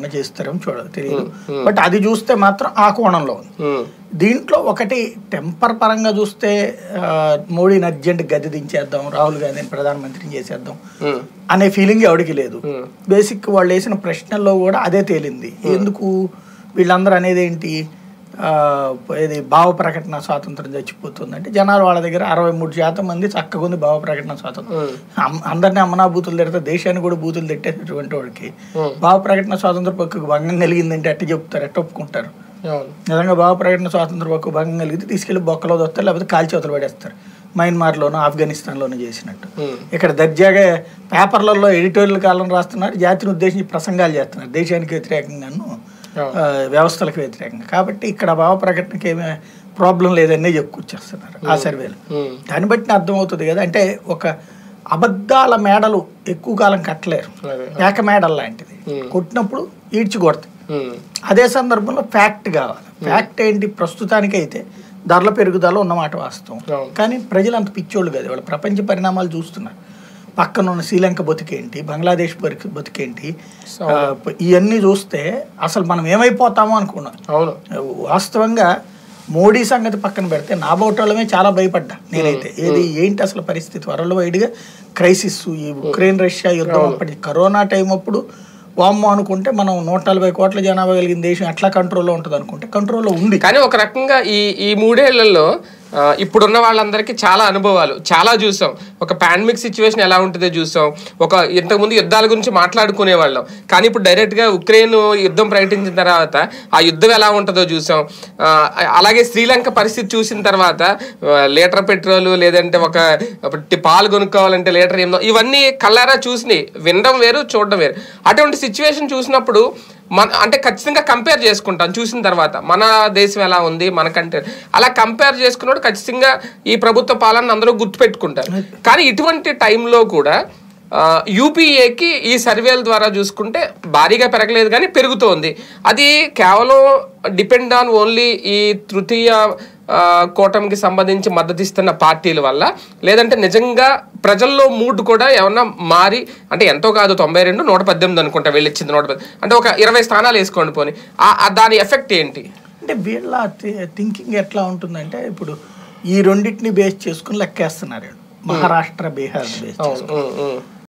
ఏమన్నా చేస్తారేమో చూడదు తెలియదు బట్ అది చూస్తే మాత్రం ఆ కోణంలో ఉంది ఉమ్, దీంట్లో ఒకటి టెంపర్ పరంగా చూస్తే ఆ, మోడీని అర్జెంట్ గది దించేద్దాం రాహుల్ గాంధీని ప్రధానమంత్రిని చేసేద్దాం ఉమ్, అనే ఫీలింగ్ ఎవరికి లేదు ఉమ్, బేసిక్ వాళ్ళు వేసిన ప్రశ్నల్లో కూడా అదే తేలింది ఎందుకు వీళ్ళందరూ అనేది ఏంటి ఆ, ఇది భావ ప్రకటన స్వాతంత్రం చచ్చిపోతుంది అంటే జనాలు వాళ్ళ దగ్గర అరవై మూడు శాతం మంది చక్కగా ఉంది భావ ప్రకటన స్వాతంత్రం ఉమ్, అమ్- అందరినీ అమ్మనా బూతులు తిడితే దేశాన్ని కూడా బూతులు తిట్టేటటువంటి వాడికి ఉమ్, భావ ప్రకటన స్వాతంత్ర పక్కకు భంగం కలిగిందంటే ఎట్ట చెప్తారు ఎట్ట ఒప్పుకుంటారు అవును నిజంగా భావ ప్రకటన స్వాతంత్ర పక్కకు భంగం కలిగితే తీసుకెళ్లి బొక్కలో దొస్తారు లేకపోతే కాల్చేతులు పడేస్తారు మయన్మార్లోనూ ఆఫ్ఘనిస్తాన్లోనూ చేసినట్టు ఉమ్, ఇక్కడ దర్జాగా పేపర్లలో ఎడిటోరియల్ కాలం రాస్తున్నారు జాతిని ఉద్దేశించి ప్రసంగాలు చేస్తున్నారు దేశానికి వ్యతిరేకంగాను అవును ఆ, వ్యవస్థలకు వ్యతిరేకంగా కాబట్టి ఇక్కడ భావ ప్రకటనకి ఏమీ ప్రాబ్లం లేదనే చెప్పుకొచ్చేస్తున్నారు ఆ సర్వేలు ఉమ్, దాన్ని బట్టి అర్థమవుతుంది కదా అంటే ఒక అబద్ధాల మేడలు ఎక్కువ కాలం కట్టలేరు అదే ఏక మేడల్ లాంటిది Hmm. కొట్టినప్పుడు ఈడ్చి కొడతాయి ఉమ్, అదే సందర్భంలో ఫ్యాక్ట్ కావాలి ఫ్యాక్ట్ ఏంటి ప్రస్తుతానికైతే ధరల పెరుగుదల ఉన్నమాట వాస్తవం అవును. కానీ ప్రజలు అంత పిచ్చోళ్ళు కాదు వాళ్ళు ప్రపంచ పరిణామాలు చూస్తున్నారు పక్కన ఉన్న శ్రీలంక బతికేంటి బంగ్లాదేశ్ బతికి బతికేంటి ఆ, ఇవన్నీ చూస్తే అసలు మనం ఏమైపోతామో అనుకున్నాం అవును వాస్తవంగా మోడీ సంగతి పక్కన పెడితే నా బోటోళ్ళమే చాలా భయపడ్డా నేనైతే ఏది ఏంటి అసలు పరిస్థితి వరల్డ్ వైడ్గా క్రైసిస్ ఈ ఉక్రెయిన్ రష్యా యుద్ధం అప్పటి కరోనా టైం అప్పుడు వామ్మో అనుకుంటే మనం నూట నలభై కోట్ల జనాభా కలిగిన దేశం ఎట్లా కంట్రోల్లో ఉంటుంది అనుకుంటే కంట్రోల్లో ఉంది కానీ ఒక రకంగా ఈ ఈ మూడేళ్లలో ఆ, ఇప్పుడున్న వాళ్ళందరికీ చాలా అనుభవాలు చాలా చూసాం ఒక పాండమిక్ సిచ్యువేషన్ ఎలా ఉంటుందో చూసాం ఒక ఇంతకుముందు యుద్ధాల గురించి మాట్లాడుకునే వాళ్ళం కానీ ఇప్పుడు డైరెక్ట్గా ఉక్రెయిన్ యుద్ధం ప్రకటించిన తర్వాత ఆ యుద్ధం ఎలా ఉంటుందో చూసాం ఆ, అలాగే శ్రీలంక పరిస్థితి చూసిన తర్వాత ఆ, లీటర్ పెట్రోల్ లేదంటే ఒక ఒక టి- పాలు కొనుక్కోవాలంటే లీటర్ ఎనిమిదో ఇవన్నీ కళ్ళారా చూసినాయి వినడం వేరు చూడడం వేరు అటువంటి సిచ్యువేషన్ చూసినప్పుడు మన అంటే ఖచ్చితంగా కంపేర్ చేసుకుంటాం చూసిన తర్వాత మన దేశం ఎలా ఉంది మన కంట్రీ అలా కంపేర్ చేసుకున్నప్పుడు ఖచ్చితంగా ఈ ప్రభుత్వ పాలన అందరూ గుర్తుపెట్టుకుంటారు కానీ ఇటువంటి టైంలో కూడా ఆ, యూపీఏకి ఈ సర్వేల ద్వారా చూసుకుంటే భారీగా పెరగలేదు కానీ పెరుగుతోంది అది కేవలం డిపెండ్ ఆన్ ఓన్లీ ఈ తృతీయ ఆ, కూటమికి సంబంధించి మద్దతు ఇస్తున్న పార్టీల వల్ల లేదంటే నిజంగా ప్రజల్లో మూడ్ కూడా ఏమన్నా మారి అంటే ఎంతో కాదు తొంభై రెండు నూట పద్దెనిమిది అనుకుంటా వీళ్ళు ఇచ్చింది నూట పద్దెనిమిది అంటే ఒక ఇరవై స్థానాలు వేసుకోండి పోని ఆ- ఆ దాని ఎఫెక్ట్ ఏంటి అంటే వీళ్ళ థింకింగ్ ఎట్లా ఉంటుందంటే ఇప్పుడు ఈ రెండింటిని బేస్ చేసుకుని లెక్కేస్తున్నారు వీళ్ళు. మహారాష్ట్ర బీహార్ బేస్ అవును ఉమ్, ఉమ్,